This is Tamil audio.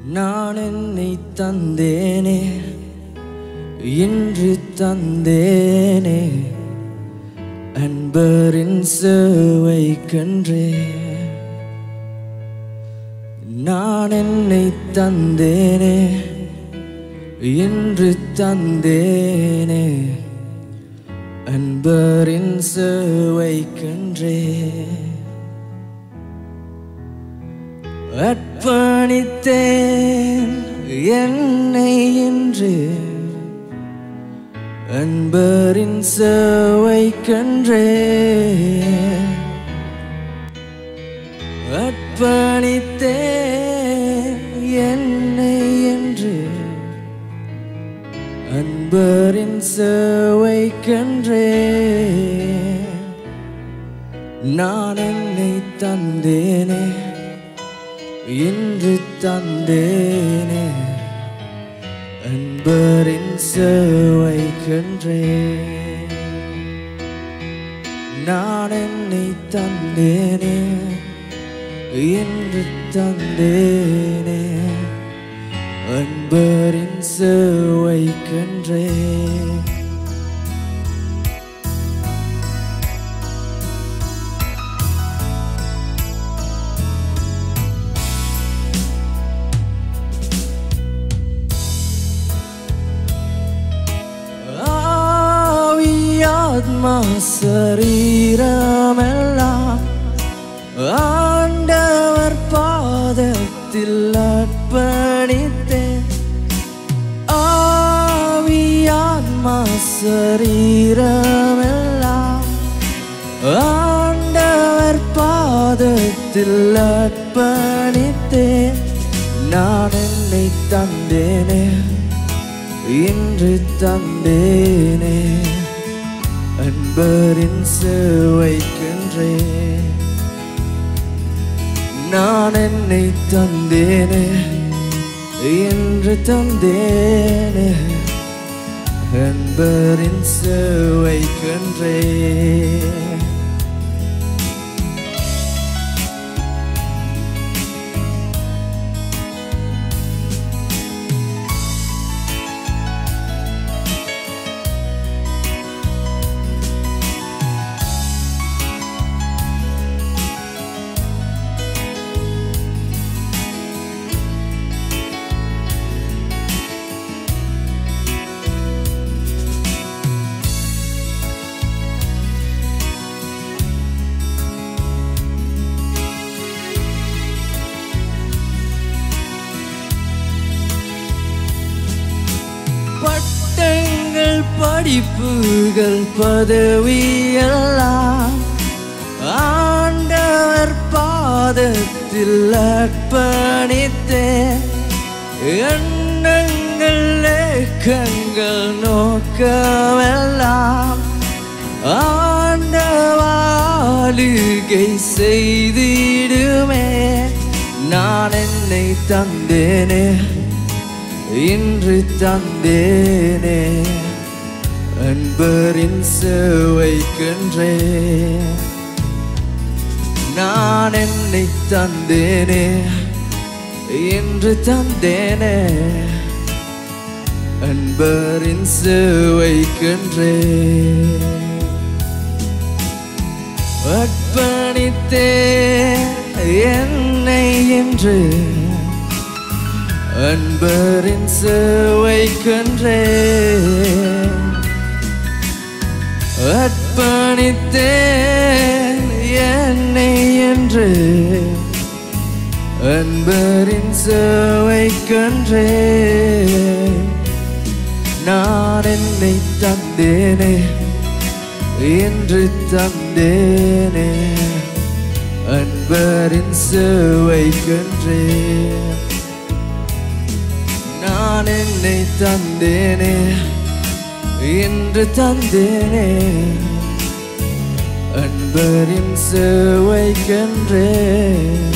நான் என்னை தந்தேனே இன்று தந்தேனே அன்பரின் சேவை கன்றே நான் என்னை தந்தேனே இன்று தந்தேனே அன்பரின் சேவை கன்றே அர்ப்பணித்தேன் என்னை என்று அன்பரின் சேவை கன்றே அர்ப்பணித்தேன் என்னை என்று அன்பரின் சேவை கன்றே நான் என்னை தந்தேனே இன்று தந்தேனே அன்பரின் சேவை கன்றே நான் என்னை தந்தேனே இன்று தந்தேனே அன்பரின் சேவை கன்றே ஆவியாத்மா சரீரமெல்லாம் ஆண்டவர் பாதத்தில் அர்ப்பணித்தேன் ஆவியாத்மா சரீரமெல்லாம் ஆண்டவர் பாதத்தில் அர்ப்பணித்தேன் நான் என்னை தந்தேனே இன்று தந்தேனே அன்பரின் சேவைக்கின்றே நான் என்னை தந்தேனே இன்று தந்தேனே அன்பரின் சேவைக்கின்றே பட்டங்கள் படிப்புகள் பதவியெல்லாம் ஆண்டவர் பாதத்தில் அர்ப்பணித்தேன் எண்ணங்கள் லேக்கங்கள் நோக்கமெல்லாம் ஆண்டவாளுகை செய்திடுமே நான் என்னை தந்தேனே இன்று தந்தேனே அன்பரின் சேவைக்கின்றே நான் என்னை தந்தேனே இன்று தந்தேனே அன்பரின் சேவைக்கின்றே அர்ப்பணித்தேன் என்னை என்று அன்பரின் சேவைக்கன்றே அர்ப்பணித்தேன் என்னை என்று அன்பரின் சேவைக்கன்றே நான் என்னை தந்தேனே என்று தந்தேனே அன்பரின் சேவைக்கன்றே நான் என்னை தந்தேனே என்று தந்தேனே அன்பரின் சேவைக்கன்றே